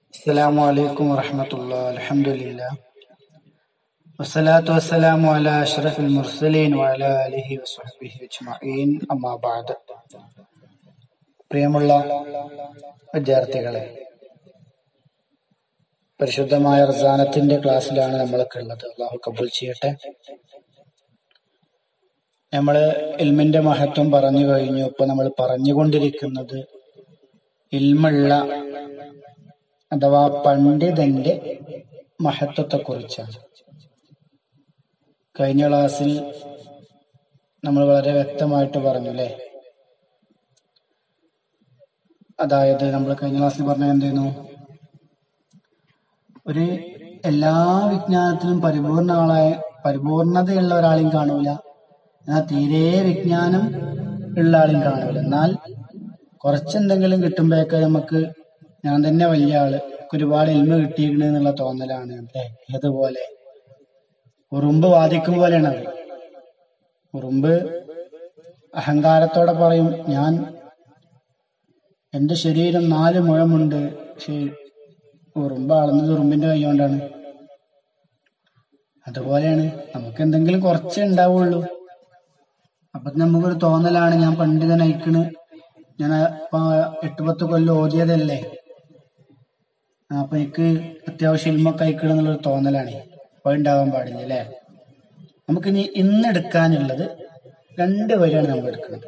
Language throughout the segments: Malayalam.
السلام عليكم ورحمة الله الحمد لله والصلاة والسلام على أشرف المرسلين وعلى آله وصحبه أجمعين أما بعد പ്രിയമുള്ള വിദ്യാർത്ഥികളെ പരിശുദ്ധമായ റസാനത്തിന്റെ ക്ലാസ്സിലാണ് നമ്മളൊക്കെ ഉള്ളത് അള്ളാഹു കബൂൽ ചെയ്യട്ടെ നമ്മള് ഇൽമിന്റെ മഹത്വം പറഞ്ഞു കഴിഞ്ഞു ഇപ്പൊ നമ്മൾ പറഞ്ഞുകൊണ്ടിരിക്കുന്നത് ഇൽമുള്ള അഥവാ പണ്ഡിതന്റെ മഹത്വത്തെ കുറിച്ചാണ് കഴിഞ്ഞ ക്ലാസ്സിൽ നമ്മൾ വളരെ വ്യക്തമായിട്ട് പറഞ്ഞു അല്ലേ അതായത് നമ്മൾ കഴിഞ്ഞ ക്ലാസ്സിൽ പറഞ്ഞ എന്തായിരുന്നു ഒരു എല്ലാ വിജ്ഞാനത്തിലും പരിപൂർണ ആളായ പരിപൂർണതയുള്ള ഒരാളെയും കാണൂല എന്നാൽ തീരെ വിജ്ഞാനം ഉള്ള ആളെയും കാണൂല എന്നാൽ കുറച്ചെന്തെങ്കിലും കിട്ടുമ്പോഴൊക്കെ നമുക്ക് ഞാൻ തന്നെ വലിയ ആള് എനിക്ക് ഒരുപാട് ഇൽമ കിട്ടിയിരിക്കണ എന്നുള്ള തോന്നലാണ് അല്ലേ ഏതുപോലെ ഉറുമ്പ് വാദിക്കും പോലെയാണ് അത് ഉറുമ്പ് അഹങ്കാരത്തോടെ പറയും ഞാൻ എന്റെ ശരീരം നാല് മുഴമുണ്ട് പക്ഷെ ഉറുമ്പ് അളന്നത് ഉറുമ്പിന്റെ കൈ കൊണ്ടാണ് അതുപോലെയാണ് നമുക്ക് എന്തെങ്കിലും കുറച്ചേ ഉണ്ടാവുള്ളൂ അപ്പൊ നമുക്കൊരു തോന്നലാണ് ഞാൻ പണ്ഡിതനയക്കണ് ഞാൻ ഇപ്പൊ എട്ട് പത്ത് കൊല്ലം ഓതിയതല്ലേ ആ, അപ്പൊ എനിക്ക് അത്യാവശ്യം ഇൽമൊക്കെ അയക്കണം എന്നുള്ളൊരു തോന്നലാണ് അപ്പൊ ഉണ്ടാവാൻ പാടില്ല അല്ലേ നമുക്കിനി ഇന്ന് എടുക്കാനുള്ളത് രണ്ട് വരിയാണ് നമ്മൾ എടുക്കുന്നത്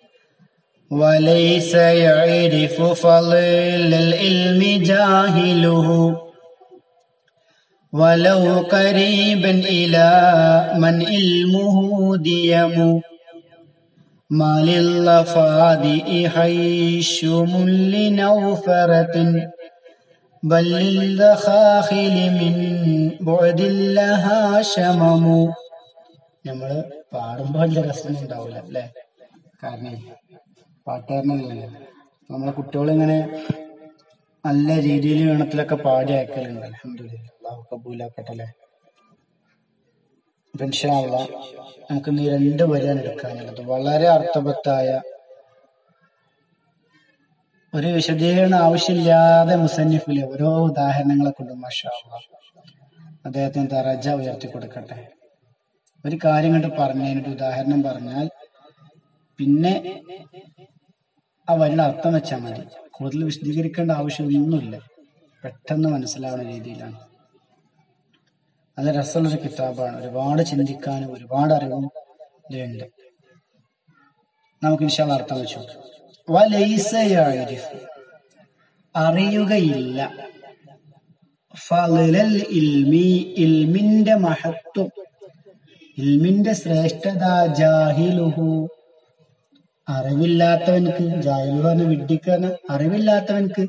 وليس يعرف فضل العلم جاهله ولو قريبا إلى من علمه ديم ما للفاضئ حيشم لنوفرة بل للذخاخل من بعد لها شمم നമ്മള് പാടുമ്പോ വലിയ രസം ഉണ്ടാവില്ല അല്ലെ കാരണം പാട്ടുകാരനല്ലേ നമ്മളെ കുട്ടികളിങ്ങനെ നല്ല രീതിയിൽ ഈണത്തിലൊക്കെ പാടി അയക്കലുണ്ട് അലഹമില്ല അള്ളാഹു കബൂലാക്കട്ടെ അല്ലേ അപ്പൊ ഇൻഷാ അള്ളാ നമുക്ക് ഇന്ന് ഈ രണ്ട് വരിയാണ് എടുക്കാനുള്ളത് വളരെ അർത്ഥവത്തായ ഒരു വിശദീകരണം ആവശ്യമില്ലാതെ മുസന്നിഫിലെ ഓരോ ഉദാഹരണങ്ങളെ കൊണ്ട് മാഷാ അള്ളാ അദ്ദേഹത്തിന് ദറജ ഉയർത്തി കൊടുക്കട്ടെ ഒരു കാര്യം കണ്ട് പറഞ്ഞതിനൊരു ഉദാഹരണം പറഞ്ഞാൽ പിന്നെ ആ വരിയുടെ അർത്ഥം വെച്ചാൽ മതി കൂടുതൽ വിശദീകരിക്കേണ്ട ആവശ്യമൊന്നുമില്ല പെട്ടെന്ന് മനസ്സിലാവുന്ന രീതിയിലാണ് അത് രസമുള്ളൊരു കിതാബാണ് ഒരുപാട് ചിന്തിക്കാനും ഒരുപാട് അറിവും ഇതിലുണ്ട് നമുക്ക് ഇൻഷാല് അർത്ഥം വെച്ചു നോക്കാം. വലൈസ യഅരിഫ്. അറിയുകയില്ല ഫളലൽ ഇൽമി ഇൽമിന്റെ മഹത്വം ഇൽമിന്റെ ശ്രേഷ്ഠത ജാഹിലുഹു അറിവില്ലാത്തവൻക്ക് ജാഹിലു പറഞ്ഞ വിഡ്ഢിക്കാരന് അറിവില്ലാത്തവൻക്ക്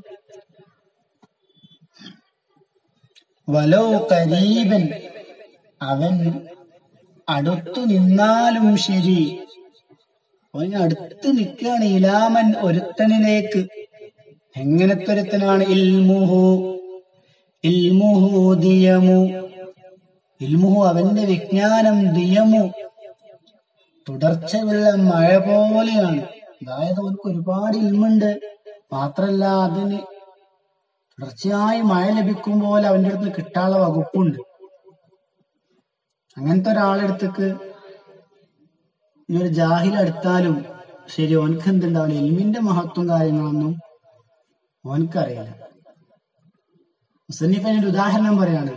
വലോ കരീബൻ അവൻ അടുത്തു നിന്നാലും ശരി അവൻ അടുത്ത് നിൽക്കുകയാണ് ഇലാമൻ ഒരുത്തനിലേക്ക് എങ്ങനത്തെ ഒരുത്തനാണ് ഇൽമുഹു ഇൽമുഹു ദിയമു ഇൽമുഹു അവന്റെ വിജ്ഞാനം ദിയമു തുടർച്ചയുള്ള മഴ പോലെയാണ് അതായത് അവർക്ക് ഒരുപാട് ഇൽമുണ്ട് മാത്രല്ല അതിന് തുടർച്ചയായി മഴ ലഭിക്കും പോലെ അവന്റെ അടുത്ത് കിട്ടാനുള്ള വകുപ്പുണ്ട് അങ്ങനത്തെ ഒരാളെടുത്തേക്ക് ഇനി ഒരു ജാഹിൽ എടുത്താലും ശരി ഓനക്ക് എന്തുണ്ടാവില്ല ഇൽമിന്റെ മഹത്വം കാര്യങ്ങളൊന്നും ഓനക്കറിയില്ല മുസന്നിഫ് അതിനൊരു ഉദാഹരണം പറയാണ്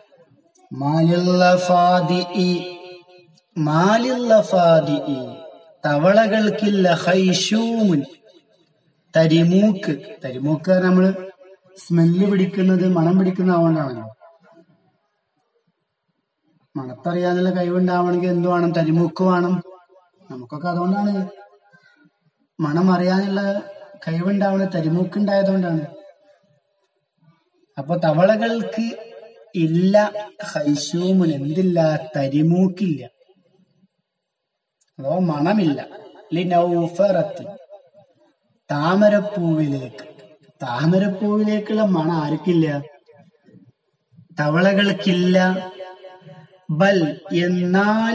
മാലില്ലഫാദിഇ മാലില്ലഫാദിഇ തവളകൾക്കില്ല ഹൈഷൂമുൻ തരിമൂക്ക് തരിമൂക്ക് പറഞ്ഞാ നമ്മള് സ്മെല്ല് പിടിക്കുന്നത് മണം പിടിക്കുന്ന അതുകൊണ്ടാണല്ലോ മണത്തറിയാനുള്ള കഴിവുണ്ടാവണമെങ്കിൽ എന്ത് വേണം തരിമൂക്ക് വേണം നമുക്കൊക്കെ അതുകൊണ്ടാണ് മണം അറിയാനുള്ള കഴിവുണ്ടാവുന്നത് തരിമൂക്ക് ഉണ്ടായതുകൊണ്ടാണ് അപ്പൊ തവളകൾക്ക് ഇല്ല ഹൈശൂമുൻ എന്തില്ല തരിമൂക്കില്ല അതോ മണമില്ല ലിനൗഫറത്ത് താമരപ്പൂവിലേക്ക് താമരപ്പൂവിലേക്കുള്ള മണം ആർക്കില്ല തവളകൾക്കില്ല ബൽ എന്നാൽ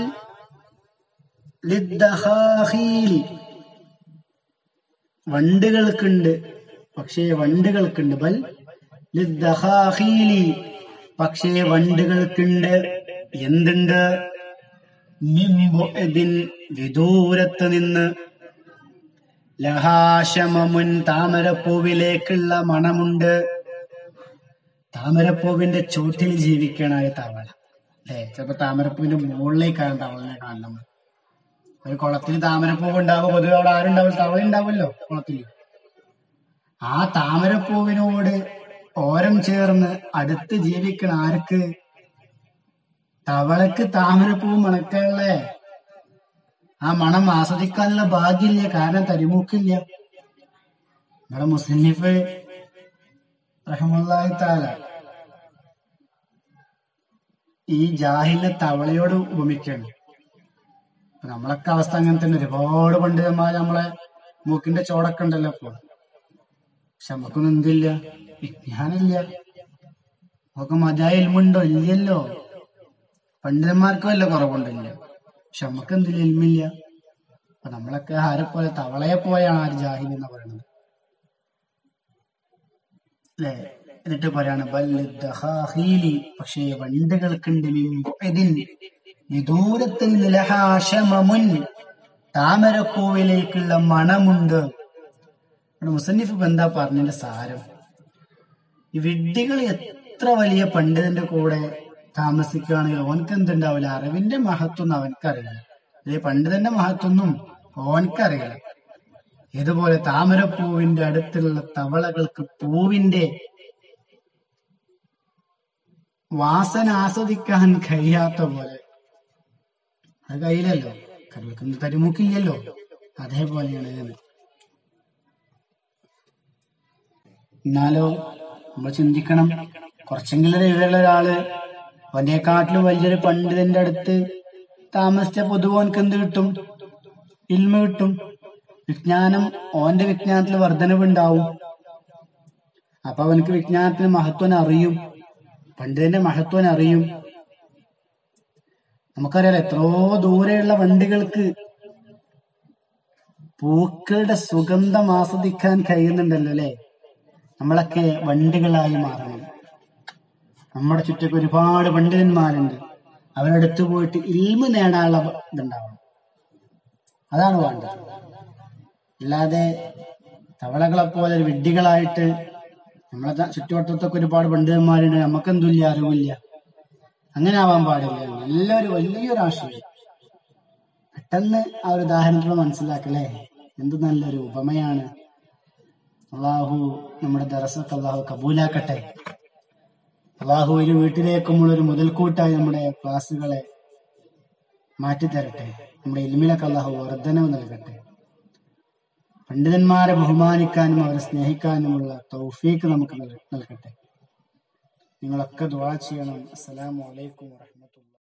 ലിദ്ദഹാഹീൽ വണ്ടുകൾക്കുണ്ട് പക്ഷേ വണ്ടുകൾക്കുണ്ട് ബൽ ലിദ്ദഖാഖീലി. പക്ഷേ വണ്ടുകൾക്കുണ്ട് എന്തുണ്ട് മിംബുഇദിൻ വിദൂരത്ത് നിന്ന് ലഹാശമമുൻ താമരപ്പൂവിലേക്കുള്ള മണമുണ്ട് താമരപ്പൂവിന്റെ ചോട്ടിൽ ജീവിക്കണായ തവള അല്ലേ ചിലപ്പോ താമരപ്പൂവിന്റെ മുകളിലേക്കാണ് തവളനെ കാണുന്നത് നമ്മൾ. ഒരു കുളത്തിൽ താമരപ്പൂവ് ഉണ്ടാവുമ്പോ പൊതുവെ അവിടെ ആരുണ്ടാവും തവള ഉണ്ടാവുമല്ലോ കുളത്തിൽ ആ താമരപ്പൂവിനോട് ഓരം ചേർന്ന് അടുത്ത് ജീവിക്കണ ആർക്ക് തവളക്ക് താമരപ്പൂവ് മണക്കല്ലേ ആ മണം ആസ്വദിക്കാനുള്ള ഭാഗ്യമില്ല കാരണം തരിമൂക്കില്ല നമ്മുടെ മുസ്ലിഫ് റഹമുല്ലാഹി താല ഈ ജാഹിലിനെ തവളയോട് ഉപമിക്കാണ് അപ്പൊ നമ്മളൊക്കെ അവസ്ഥ അങ്ങനെ തന്നെ ഒരുപാട് പണ്ഡിതന്മാർ നമ്മളെ മൂക്കിന്റെ ചോടൊക്കെ ഉണ്ടല്ലോ ഇപ്പൊ പക്ഷെ നമുക്കൊന്നും എന്തില്ല വിജ്ഞാനില്ല നമുക്ക് മതിയായ ഇൽമുണ്ടോ ഇല്ലല്ലോ പണ്ഡിതന്മാർക്ക് വല്ല കുറവുണ്ടില്ല പക്ഷെ നമുക്ക് എന്തില്ല ഇൽമില്ല അപ്പൊ നമ്മളൊക്കെ ആരെ പോലെ തവളയെ പോയാണ് ആര് ജാഹിൽ എന്ന് പറയുന്നത് അല്ലേ എന്നിട്ട് പറയാണ് ബല്ല് ദഹാഹീലി പക്ഷേ വണ്ടുകൾക്കുണ്ട് മിൻ ബുഅദിൻ വിദൂരത്തിൽ നിലഹാശമമുൻ താമരപ്പൂവിലേക്കുള്ള മണമുണ്ട് ഇവിടെ മുസന്നിഫ് ഇപ്പൊ എന്താ പറഞ്ഞതിന്റെ സാരം ഈ വിഡ്ഢികൾ എത്ര വലിയ പണ്ഡിതന്റെ കൂടെ താമസിക്കുകയാണെങ്കിൽ ഓനക്ക് എന്തുണ്ടാവില്ല അറിവിന്റെ മഹത്വം അവനക്കറിയില്ല അല്ലെ പണ്ഡിതന്റെ മഹത്വമൊന്നും ഓനക്കറിയില്ല ഇതുപോലെ താമരപ്പൂവിന്റെ അടുത്തുള്ള തവളകൾക്ക് പൂവിന്റെ വാസന ആസ്വദിക്കാൻ കഴിയാത്ത പോലെ അത് കഴിയില്ലല്ലോ കരുവൽക്കുന്ന തരിമുക്കില്ലല്ലോ അതേപോലെയാണ് ഇത് എന്നാലോ നമ്മൾ ചിന്തിക്കണം കുറച്ചെങ്കിലും ഒരു വിവരമുള്ള ഒരാള് അവനെക്കാട്ടിലും വലിയൊരു പണ്ഡിതന്റെ അടുത്ത് താമസിച്ച പൊതുവെ ഓനക്ക് എന്ത് കിട്ടും ഇൽമ കിട്ടും വിജ്ഞാനം ഓന്റെ വിജ്ഞാനത്തിൽ വർധനവുണ്ടാവും അപ്പൊ അവനക്ക് വിജ്ഞാനത്തിന് മഹത്വം അറിയും പണ്ഡിതന്റെ മഹത്വം അറിയും നമുക്കറിയാലോ എത്രയോ ദൂരെയുള്ള വണ്ടികൾക്ക് പൂക്കളുടെ സുഗന്ധം ആസ്വദിക്കാൻ കഴിയുന്നുണ്ടല്ലോ അല്ലെ നമ്മളൊക്കെ വണ്ടികളായി മാറണം നമ്മുടെ ചുറ്റൊക്കെ ഒരുപാട് പണ്ഡിതന്മാരുണ്ട് അവരടുത്ത് പോയിട്ട് ഇൽമ നേടാനുള്ള ഇതുണ്ടാവണം അതാണ് വേണ്ടത് അല്ലാതെ തവളകളെ പോലെ വിഡ്ഢികളായിട്ട് നമ്മളെ ത- ചുറ്റുവട്ടത്തൊക്കെ ഒരുപാട് പണ്ഡിതന്മാരുണ്ട് നമുക്കെന്തുമില്ല അറിവില്ല അങ്ങനെ ആവാൻ പാടില്ല നല്ലൊരു വലിയൊരു ആശയം പെട്ടെന്ന് ആ ഒരു ഉദാഹരണത്തിൽ മനസ്സിലാക്കല്ലേ എന്ത് നല്ലൊരു ഉപമയാണ് അള്ളാഹു നമ്മുടെ ദറസൊക്കെ അള്ളാഹു കബൂലാക്കട്ടെ അള്ളാഹു ഒരു വീട്ടിലേക്കുമുള്ള ഒരു മുതൽക്കൂട്ടായി നമ്മുടെ ക്ലാസ്സുകളെ മാറ്റിത്തരട്ടെ നമ്മുടെ ഇൽമിലൊക്കെ അള്ളാഹു വർധനവ് നൽകട്ടെ പണ്ഡിതന്മാരെ ബഹുമാനിക്കാനും അവരെ സ്നേഹിക്കാനുമുള്ള തൗഫീക്ക് നമുക്ക് നൽ- നൽകട്ടെ നിങ്ങളൊക്കെ ദുആ ചെയ്യണം അസ്സലാമു അലൈക്കും വറഹ്മത്തുള്ളാഹി